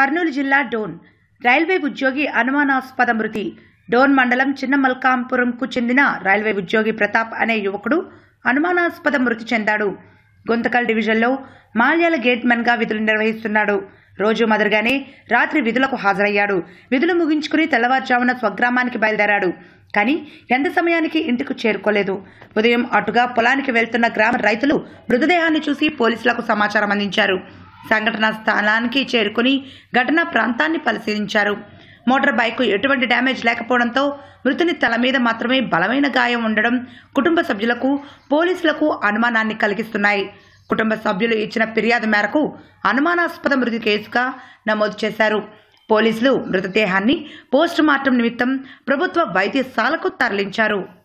కర్నూలు జిల్లా డోన్ రైల్వే ఉద్యోగి అనుమానాస్పద మృతి డోన్ మండలం చిన్న మల్కాంపురంకు చెందిన రైల్వే ఉద్యోగి ప్రతాప్ అనే యువకుడు అనుమానాస్పద మృతి చెందాడు గుంతకల్ డివిజన్లో మాల్యాల గేట్మెన్గా విధులు నిర్వహిస్తున్నాడు రోజు మాదిరిగానే రాత్రి విధులకు హాజరయ్యాడు విధులు ముగించుకుని తెల్లవారుజామున స్వగ్రామానికి బయలుదేరాడు కానీ ఎంత సమయానికి ఇంటికి చేరుకోలేదు ఉదయం అటుగా పొలానికి వెళ్తున్న గ్రామ రైతులు మృతదేహాన్ని చూసి పోలీసులకు సమాచారం అందించారు సంఘటనా స్థలానికి చేరుకుని ఘటనా ప్రాంతాన్ని పరిశీలించారు మోటార్ బైక్ ఎటువంటి డ్యామేజ్ లేకపోవడంతో మృతుని తల మీద మాత్రమే బలమైన గాయం ఉండడం కుటుంబ సభ్యులకు పోలీసులకు అనుమానాన్ని కలిగిస్తున్నాయి కుటుంబ సభ్యులు ఇచ్చిన ఫిర్యాదు మేరకు అనుమానాస్పద మృతి కేసుగా నమోదు చేశారు పోలీసులు మృతదేహాన్ని పోస్ట్ మార్టం నిమిత్తం ప్రభుత్వ వైద్యశాలకు తరలించారు